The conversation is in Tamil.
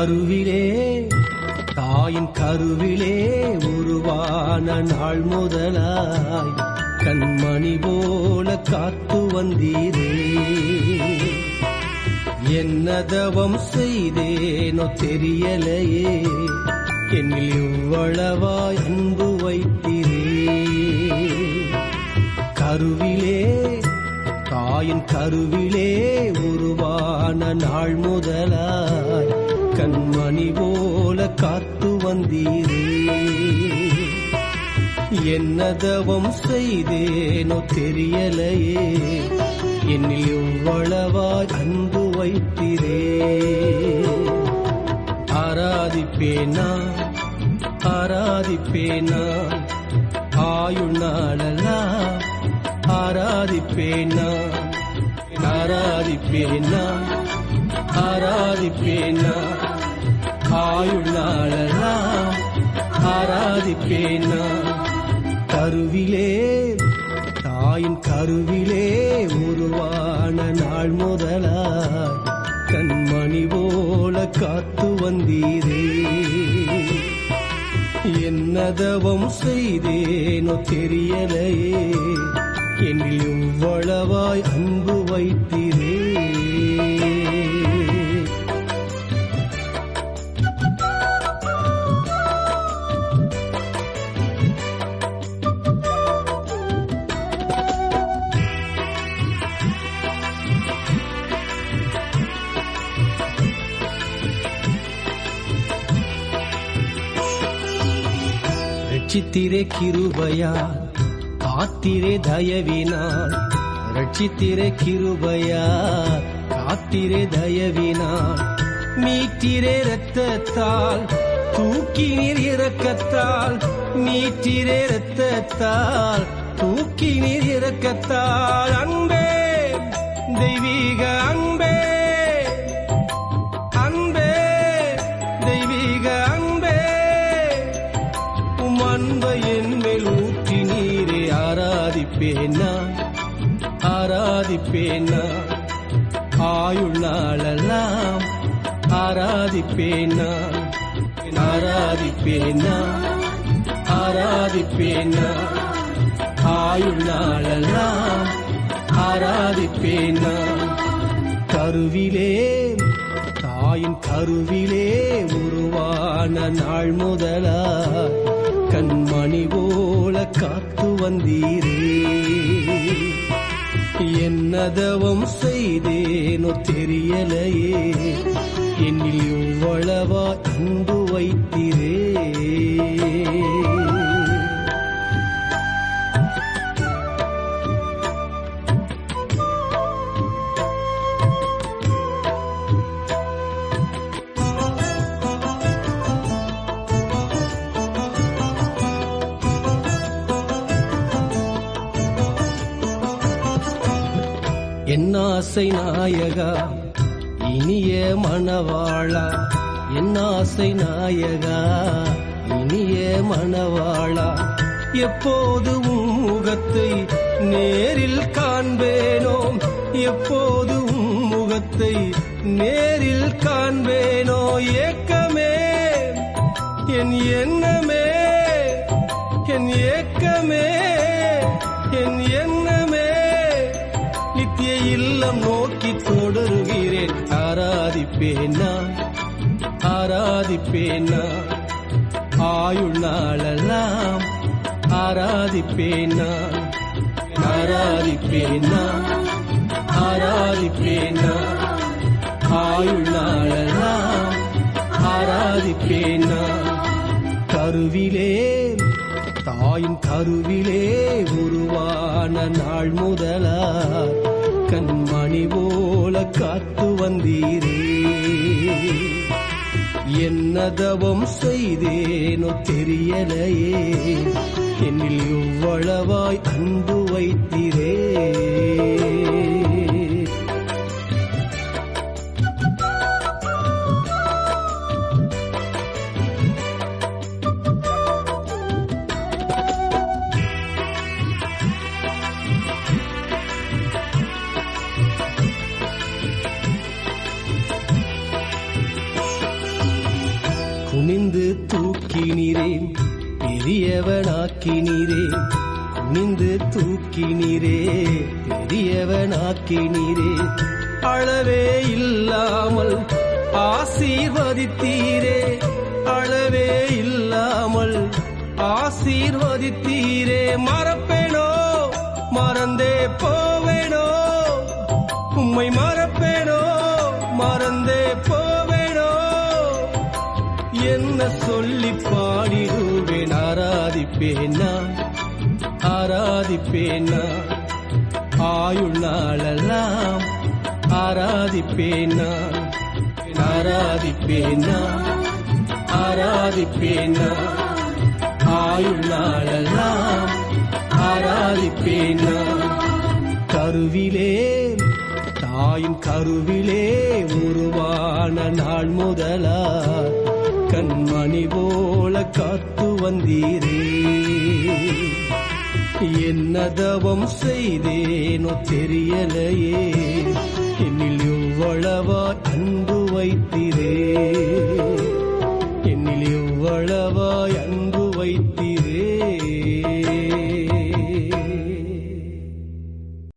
கருவிலே தாயின் கருவிலே உருவான நாள் முதலாய் கண்மணி போல காத்து வந்தீரே என்ன தவம் செய்தேனோ தெரியலையே என்னில் இவ்வளவாய் அன்பு வைத்தீரே கருவிலே தாயின் கருவிலே உருவான நாள் முதலாய் கண்மணி போல காத்து வந்தீரே என்ன தவம் செய்தேனோ தெரியலையே என்னில் எவ்வளவாய் அன்பு வைத்திரே ஆராதிப்பேனா ஆராதிப்பேனா ஆயுள் நாளெல்லாம் ஆராதிப்பேனா ஆராதிப்பேனா ஆராதிப்பேனா ஆயுள் நாளெல்லாம் ஆராதிப்பேனா கருவிலே தாயின் கருவிலே உருவான நாள் முதலாய் கண்மணி போல காத்து வந்தீரே என்னதவம் செய்தேனோ தெரியலையே என்னில் இவ்வளவாய் அன்பு வைத்தீரே ரட்சித்திரே கிருபையா காத்திரே தயவினால் ரட்சித்திரே கிருபையா காத்திரே தயவினால் மீட்டிரே ரத்தத்தால் தூக்கினீர் இரக்கத்தால் மீட்டிரே ரத்தத்தால் தூக்கினீர் இரக்கத்தால் அன்பே தெய்வீக அன்பே அன்பே தெய்வீக அன்பே உம் அன்பை என் மேல் ஊற்றி நீரே ஆராதிப்பேனா ஆராதிப்பேனா ஆயுள் நாளெல்லாம் ஆராதிப்பேனா ஆராதிப்பேனா ஆராதிப்பேனா ஆயுள் நாளெல்லாம் ஆராதிப்பேனா கருவிலே தாயின் கருவிலே உருவான நாள் முதலா கண்மணி போல காத்து வந்தீரே என்னதவம் செய்தேனோ தெரியலையே என்னில் இவ்வளவா அன்பு வைத்திரே என் ஆசை நாயகா இனிய மணவாளா என் ஆசை நாயகா இனிய மணவாளா எப்போது உம் முகத்தை நேரில் காண்பேனோ எப்போது உம் முகத்தை நேரில் காண்பேனோ ஏக்கமே என் எண்ணமே என் ஏக்கமே என் எண்ணமே நித்திய இல்லம் நோக்கி தொடருகிறேன் ஆராதிப்பேனா ஆராதிப்பேனா ஆயுள் நாளெல்லாம் ஆராதிப்பேனா ஆராதிப்பேனா ஆராதிப்பேனா ஆயுள் நாளெல்லாம் ஆராதிப்பேனா கருவிலே தாயின் கருவிலே உருவான நாள் முதலா கண்மணி போல காத்து வந்தீரே என்னதவம் செய்தேனோ தெரியலையே என்னில் எவ்வளவாய் அன்பு வைத்திரே தூக்கினீரே பெரியவனாக்கினீரே குனிந்து தூக்கினீரே பெரியவனாக்கினீரே அளவே இல்லாமல் ஆசீர்வதித்தீரே அளவே இல்லாமல் ஆசீர்வதித்தீரே மறப்பேனோ மறந்தே போவேனோ உம்மை மறப்பேனோ மறந்தே போவேனோ என்ன சொல்லி பாடிடுவேன் ஆராதிப்பேன் நான் ஆராதிப்பேன் நான் ஆயுள் நாளெல்லாம் ஆராதிப்பேன் நான் ஆராதிப்பேன் நான் ஆராதிப்பேன் நான் ஆயுள் நாளெல்லாம் ஆராதிப்பேன் நான் கருவிலே தாயின் கருவிலே உருவான நாள் முதலா கண்மணி போல காத்து வந்தீரே என்ன தவம் செய்தேனோ தெரியலையே என்னில் இவ்வளவா அன்பு வைத்தீரே